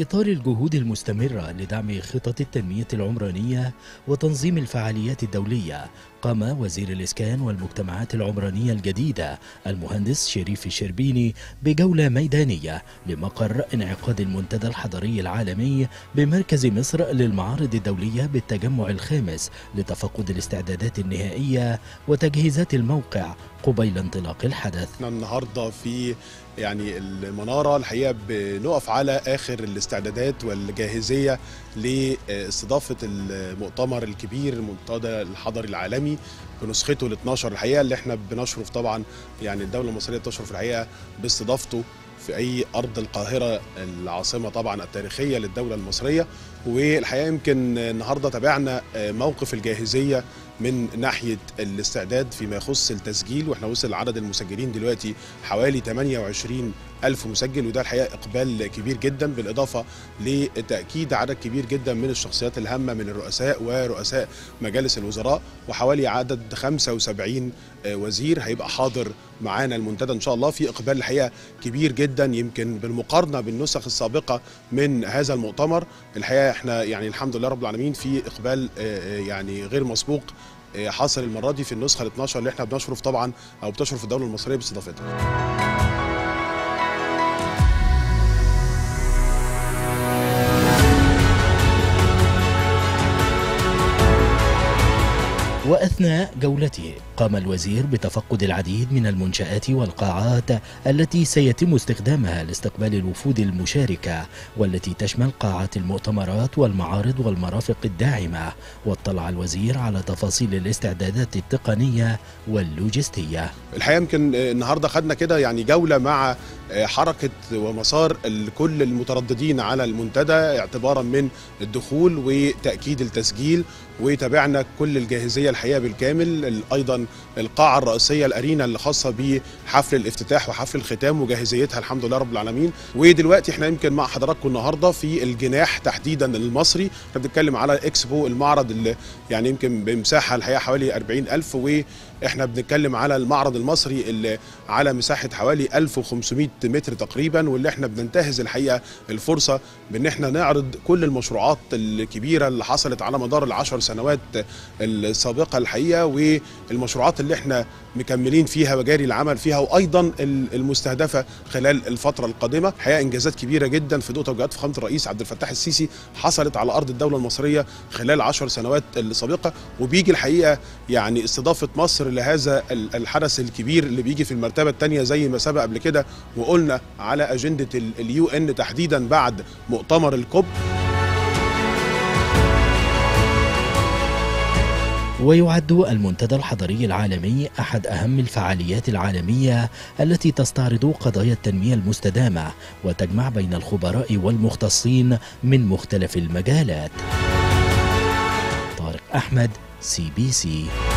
في إطار الجهود المستمرة لدعم خطط التنمية العمرانية وتنظيم الفعاليات الدولية قام وزير الإسكان والمجتمعات العمرانية الجديدة المهندس شريف الشربيني بجولة ميدانية لمقر انعقاد المنتدى الحضري العالمي بمركز مصر للمعارض الدولية بالتجمع الخامس لتفقد الاستعدادات النهائية وتجهيزات الموقع قبيل انطلاق الحدث احنا النهارده في يعني المناره الحقيقه بنقف على اخر الاستعدادات والجاهزيه لاستضافه المؤتمر الكبير المنتدى الحضري العالمي بنسخته ال 12 الحقيقه اللي احنا بنشرف طبعا يعني الدوله المصريه بتشرف الحقيقه باستضافته في اي ارض القاهره العاصمه طبعا التاريخيه للدوله المصريه والحقيقه يمكن النهارده تابعنا موقف الجاهزيه من ناحيه الاستعداد فيما يخص التسجيل واحنا وصل عدد المسجلين دلوقتي حوالي 28 ألف مسجل وده الحقيقة إقبال كبير جدا بالإضافة لتأكيد عدد كبير جدا من الشخصيات الهامة من الرؤساء ورؤساء مجالس الوزراء وحوالي عدد 75 وزير هيبقى حاضر معانا المنتدى إن شاء الله في إقبال الحقيقة كبير جدا يمكن بالمقارنة بالنسخ السابقة من هذا المؤتمر الحقيقة احنا يعني الحمد لله رب العالمين في إقبال يعني غير مسبوق حصل المرة دي في النسخة ال 12 اللي احنا بنشرف طبعا أو بتشرف الدولة المصرية باستضافتها. وأثناء جولته قام الوزير بتفقد العديد من المنشآت والقاعات التي سيتم استخدامها لاستقبال الوفود المشاركة والتي تشمل قاعات المؤتمرات والمعارض والمرافق الداعمة واطلع الوزير على تفاصيل الاستعدادات التقنية واللوجستية الحقيقة يمكن النهاردة خدنا كده يعني جولة مع حركة ومسار كل المترددين على المنتدى اعتبارا من الدخول وتأكيد التسجيل وتابعنا كل الجاهزية الحقيقة بالكامل أيضا القاعة الرئيسية الأرينا اللي خاصة بحفل الافتتاح وحفل الختام وجاهزيتها الحمد لله رب العالمين ودلوقتي احنا يمكن مع حضراتكم النهارده في الجناح تحديدا المصري احنا بنتكلم على اكسبو المعرض اللي يعني يمكن بمساحة الحقيقة حوالي 40 ألف واحنا بنتكلم على المعرض المصري اللي على مساحة حوالي 1500 متر تقريبا واللي احنا بننتهز الحقيقة الفرصة بان احنا نعرض كل المشروعات الكبيرة اللي حصلت على مدار العشر سنوات السابقة الحقيقة والمشروعات اللي احنا مكملين فيها وجاري العمل فيها وايضا المستهدفه خلال الفتره القادمه الحقيقه انجازات كبيره جدا في ضوء توجيهات فخامه الرئيس عبد الفتاح السيسي حصلت على ارض الدوله المصريه خلال عشر سنوات السابقه وبيجي الحقيقه يعني استضافه مصر لهذا الحدث الكبير اللي بيجي في المرتبه الثانيه زي ما سبق قبل كده وقلنا على اجنده اليو ان تحديدا بعد مؤتمر الكوب ويعد المنتدى الحضري العالمي احد اهم الفعاليات العالميه التي تستعرض قضايا التنميه المستدامه وتجمع بين الخبراء والمختصين من مختلف المجالات. طارق احمد سي بي سي